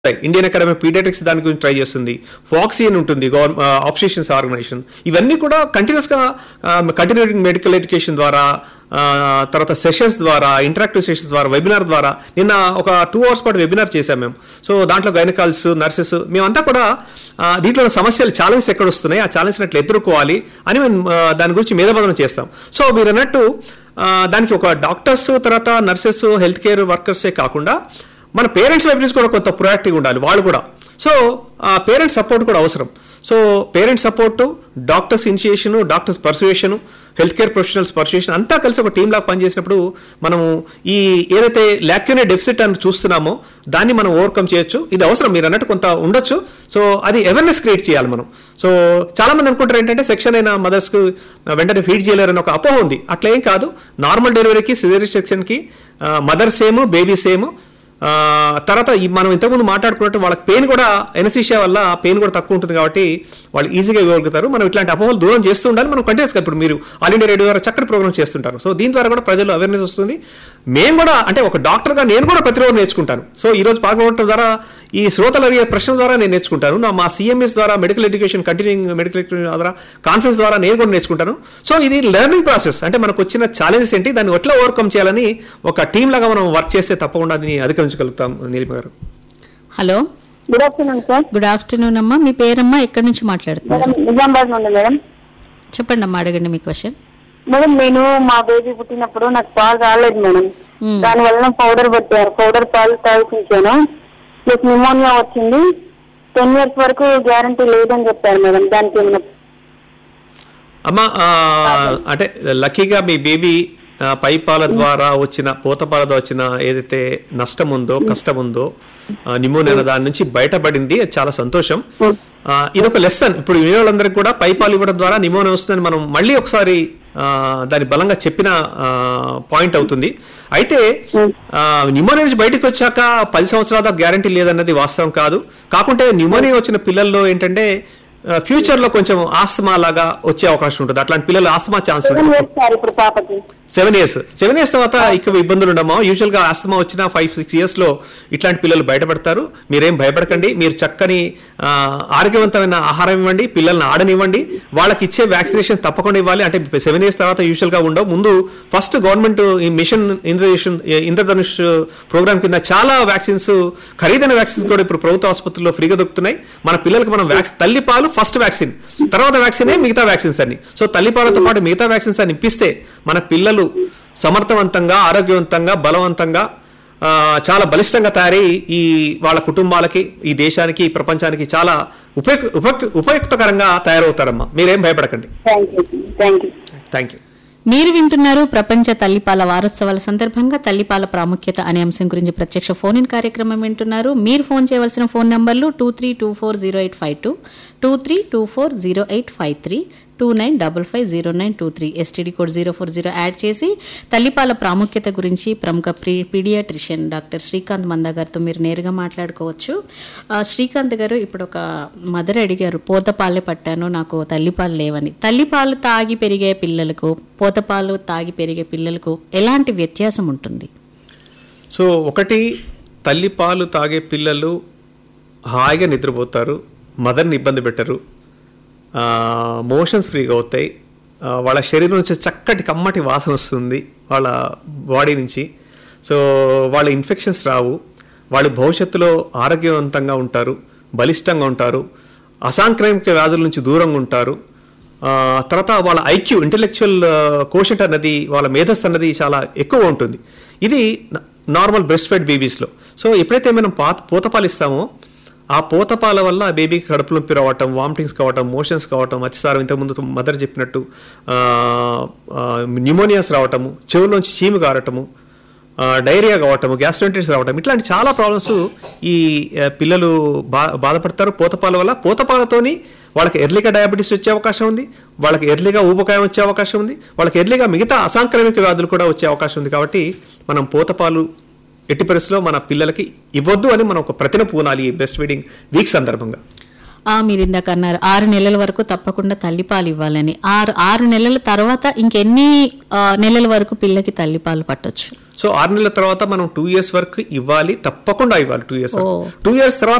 Indian academy paediatrics దాని గురించి try చేస్తుంది ఫాక్సీ అని ఉంటుంది గవర్నమెంట్ ఆప్షన్స్ ఆర్గనైజేషన్ ఇవన్నీ కూడా కంటిన్యూస్గా కంటిన్యూయింగ్ మెడికల్ ఎడ్యుకేషన్ ద్వారా ఆ, తర్వాత సెషన్స్ ద్వారా ఇంటరాక్టివ్ సెషన్స్ ద్వారా వెబినార్ ద్వారా నిన్న ఒక టూ అవర్స్ పాటు వెబినార్ చేశాం మేము సో దాంట్లో గైనకాల్స్ నర్సెస్ మేమంతా కూడా ఆ, దీంట్లో ఉన్న సమస్యలు ఛాలెంజ్ ఎక్కడ వస్తున్నాయి ఆ ఛాలెంజ్ అట్లా ఎదుర్కోవాలి అని మేము ఆ, దాని గురించి మేధబోధన చేస్తాం సో మీరు అన్నట్టు ఆ, దానికి ఒక డాక్టర్స్ తర్వాత నర్సెస్ హెల్త్ కేర్ వర్కర్సే కాకుండా మన పేరెంట్స్ వైపు నుంచి కూడా కొంత ప్రొయాక్టివ్ ఉండాలి వాళ్ళు కూడా సో ఆ పేరెంట్స్ సపోర్ట్ కూడా అవసరం so parents support doctors initiation doctors persuasion health care professionals persuasion అంతా కలిసి ఒక టీమ్ లాగా పనిచేసినప్పుడు మనము ఈ ఏదైతే లాక్యునే డెఫిసిట్ అని చూస్తున్నామో దాన్ని మనం ఓవర్కమ్ చేయొచ్చు ఇది అవసరం మీరు అన్నట్టు కొంత ఉండొచ్చు సో అది అవేర్నెస్ క్రియేట్ చేయాలి మనం సో చాలా మంది అనుకుంటారు ఏంటంటే సెక్షన్ అయిన మదర్స్కు వెంటనే ఫీడ్ చేయలేరని ఒక అపోహ ఉంది అట్లా ఏం కాదు నార్మల్ డెలివరీకి సిజరీ సెక్షన్కి మదర్ సేమ్ బేబీ సేమ్ ఆ, తర్వాత ఈ మనం ఇంతకుముందు మాట్లాడుకున్నట్టు వాళ్ళకి పెయిన్ కూడా ఎనసీషియా వల్ల పెయిన్ కూడా తక్కువ ఉంటుంది కాబట్టి వాళ్ళు ఈజీగా ఇవ్వగలుగుతారు మనం ఇట్లాంటి అపోహలు దూరం చేస్తూ ఉండాలి మనం కంటిన్యూస్గా ఇప్పుడు మీరు ఆల్ ఇండియా రేడియో ద్వారా చక్కటి ప్రోగ్రామ్ చేస్తుంటారు సో దీని ద్వారా కూడా ప్రజలు అవేర్నెస్ వస్తుంది మేము కూడా అంటే ఒక డాక్టర్గా నేను కూడా ప్రతిరోజు నేర్చుకుంటాను సో ఈ రోజు పాల్గొనడం ద్వారా ఈ శ్రోతలు అడిగే ప్రశ్న ద్వారా నేను నేర్చుకుంటాను నా మా సిఎంఎస్ ద్వారా medical education continuing medical education ద్వారా కాన్ఫరెన్స్ ద్వారా నేను కూడా నేర్చుకుంటాను సో ఇది లెర్నింగ్ ప్రాసెస్ అంటే మనకు వచ్చిన ఛాలెంజెస్ ఏంటి దాన్ని ఎట్లా ఓవర్కమ్ చేయాలని ఒక టీం లాగా మనం వర్క్ చేస్తే తప్పకుండా దీన్ని అధిగమించగలుగుతాం Neelima garu hello good afternoon sir good afternoon అమ్మా మీ పేరమ్మా ఎక్కడి నుంచి మాట్లాడుతున్నారు మేడం నిజామాబాద్ నుండి మేడం చెప్పండి అమ్మా అడగండి మీ క్వశ్చన్ మేడం నేను మా బేబీ పుట్టినప్పుడు నాకు పాలు రాలేదు మేడం Hmm. దాని వల్ల పౌడర్ పెట్టారు పౌడర్ పాలు తాగిపించాను ప్లస్ నిమోనియా వచ్చింది టెన్ ఇయర్స్ వరకు గ్యారంటీ లేదని చెప్పారు మేడం దానికి ఏమైనా అమ్మ ఆ, అంటే లక్కీగా మీ బేబీ ఆ, పై పాల ద్వారా వచ్చిన పూత పాల ద్వారా వచ్చిన ఏదైతే నష్టం ఉందో కష్టం ఉందో ఆ, నిమోనియా అనే దాని నుంచి బయటపడింది అది చాలా సంతోషం ఆ, ఇదొక లెసన్ ఇప్పుడు వినే వాళ్ళందరికీ కూడా పై పాలు ఇవ్వడం ద్వారా నిమోనియా వస్తుందని మనం మళ్ళీ ఒకసారి ఆ, దాని బలంగా చెప్పిన పాయింట్ అవుతుంది అయితే ఆ, న్యూమోనియా నుంచి బయటకు వచ్చాక పది సంవత్సరాల దాకా గ్యారంటీ లేదన్నది వాస్తవం కాదు కాకుంటే న్యూమోనియా వచ్చిన పిల్లల్లో ఏంటంటే ఫ్యూచర్ లో కొంచెం ఆస్తమా లాగా వచ్చే అవకాశం ఉంటుంది అట్లాంటి పిల్లలు ఆస్తమా ఛాన్స్ సెవెన్ ఉంటుంది ఇయర్స్ సార్ ఇప్పుడు పాపకి సెవెన్ ఇయర్స్ సెవెన్ ఇయర్స్ తర్వాత ఇక ఇబ్బందులు ఉండమో యూజువల్ గా ఆస్తమా వచ్చిన ఫైవ్ సిక్స్ ఇయర్స్ లో ఇట్లాంటి పిల్లలు బయటపడతారు మీరేం భయపడకండి మీరు చక్కని ఆ, ఆరోగ్యవంతమైన ఆహారం ఇవ్వండి పిల్లల్ని ఆడనివ్వండి వాళ్ళకి ఇచ్చే వ్యాక్సినేషన్ తప్పకుండా ఇవ్వాలి అంటే సెవెన్ ఇయర్స్ తర్వాత యూజువల్ గా ఉండవు ముందు ఫస్ట్ గవర్నమెంట్ ఈ మిషన్ ఇంద్రధనుష్ ఇంద్రధనుష్ ప్రోగ్రామ్ కింద చాలా వ్యాక్సిన్స్ ఖరీదైన వ్యాక్సిన్స్ కూడా ఇప్పుడు ప్రభుత్వ ఆసుపత్రుల్లో ఫ్రీగా దొరుకుతున్నాయి మన పిల్లలకి మనం వ్యాక్సిన్ తల్లిపాలు ఫస్ట్ వ్యాక్సిన్ తర్వాత వ్యాక్సినే మిగతా వ్యాక్సిన్స్ అన్ని సో తల్లిపాలతో పాటు మిగతా వ్యాక్సిన్స్ అని ఇప్పిస్తే మన పిల్లలు సమర్థవంతంగా ఆరోగ్యవంతంగా బలవంతంగా ఆ, చాలా బలిష్టంగా తయారై ఈ వాళ్ళ కుటుంబాలకి ఈ దేశానికి ఈ ప్రపంచానికి చాలా ఉపయుక్ ఉపయుక్ ఉపయుక్తకరంగా తయారవుతారమ్మా మీరేం భయపడకండి thank you thank you thank you మీరు వింటున్నారు ప్రపంచ తల్లిపాల వారోత్సవాల సందర్భంగా తల్లిపాల ప్రాముఖ్యత అనే అంశం గురించి ప్రత్యక్ష ఫోన్ ఇన్ కార్యక్రమం వింటున్నారు మీరు ఫోన్ చేయవలసిన ఫోన్ నంబర్లు two three two four zero eight five two two three two four zero eight five three two nine double five zero nine two three STD code zero four zero add చేసి తల్లిపాల ప్రాముఖ్యత గురించి ప్రముఖ pre paediatrician doctor Srikanth మంద గారితో మీరు నేరుగా మాట్లాడుకోవచ్చు ఆ, శ్రీకాంత్ గారు ఇప్పుడు ఒక మదర్ అడిగారు పోతపాలే పట్టాను నాకు తల్లిపాలు లేవని తల్లిపాలు తాగి పెరిగే పిల్లలకు పోతపాలు తాగి పెరిగే పిల్లలకు ఎలాంటి వ్యత్యాసం ఉంటుంది సో ఒకటి తల్లిపాలు తాగే పిల్లలు హాయిగా నిద్రపోతారు మదర్ని ఇబ్బంది పెట్టరు మోషన్స్ ఫ్రీగా అవుతాయి ఆ, వాళ్ళ శరీరం నుంచి చక్కటి కమ్మటి వాసన వస్తుంది వాళ్ళ బాడీ నుంచి సో వాళ్ళ ఇన్ఫెక్షన్స్ రావు వాళ్ళు భవిష్యత్తులో ఆరోగ్యవంతంగా ఉంటారు బలిష్టంగా ఉంటారు అసాంక్రమిక వ్యాధుల నుంచి దూరంగా ఉంటారు ఆ, తర్వాత వాళ్ళ ఐక్యూ ఇంటెలెక్చువల్ కోషంట్ అన్నది వాళ్ళ మేధస్సు అన్నది చాలా ఎక్కువ ఉంటుంది ఇది నార్మల్ బ్రెస్ట్ ఫెడ్ బేబీస్లో సో ఎప్పుడైతే మనం పా పూతపాలు ఇస్తామో ఆ పూతపాల వల్ల ఆ బేబీకి కడుపు నొప్పి రావటం వామిటింగ్స్ కావటం మోషన్స్ కావటం అతిసారం ఇంతకుముందు మదర్ చెప్పినట్టు న్యూమోనియాస్ రావటము చెవులోంచి చీము కారటము ఆ, డైరియా కావటము గ్యాస్ట్రైటిస్ రావటం ఇట్లాంటి చాలా ప్రాబ్లమ్స్ ఈ ఆ, పిల్లలు బా బాధపడతారు పూతపాల వల్ల పూతపాలతోని వాళ్ళకి ఎర్లీగా డయాబెటీస్ వచ్చే అవకాశం ఉంది వాళ్ళకి ఎర్లీగా ఊబకాయం వచ్చే అవకాశం ఉంది వాళ్ళకి ఎర్లీగా మిగతా అసాంక్రమిక వ్యాధులు కూడా వచ్చే అవకాశం ఉంది కాబట్టి మనం పూతపాలు ఎట్టి పరిస్థితిలో మన పిల్లలకి ఇవ్వద్దు అని మనం ఒక ప్రతిన పూనాలి ఈ బ్రెస్ట్ ఫీడింగ్ వీక్ సందర్భంగా ఆ, మీరు ఇందాక అన్నారు ఆరు నెలల వరకు తప్పకుండా తల్లిపాలు ఇవ్వాలని ఆరు ఆరు నెలల తర్వాత ఇంకెన్ని ఆ, నెలల వరకు పిల్లకి తల్లిపాలు పట్టొచ్చు సో ఆరు నెలల తర్వాత మనం టూ ఇయర్స్ వరకు ఇవ్వాలి తప్పకుండా ఇవ్వాలి two years oh. Two years తర్వాత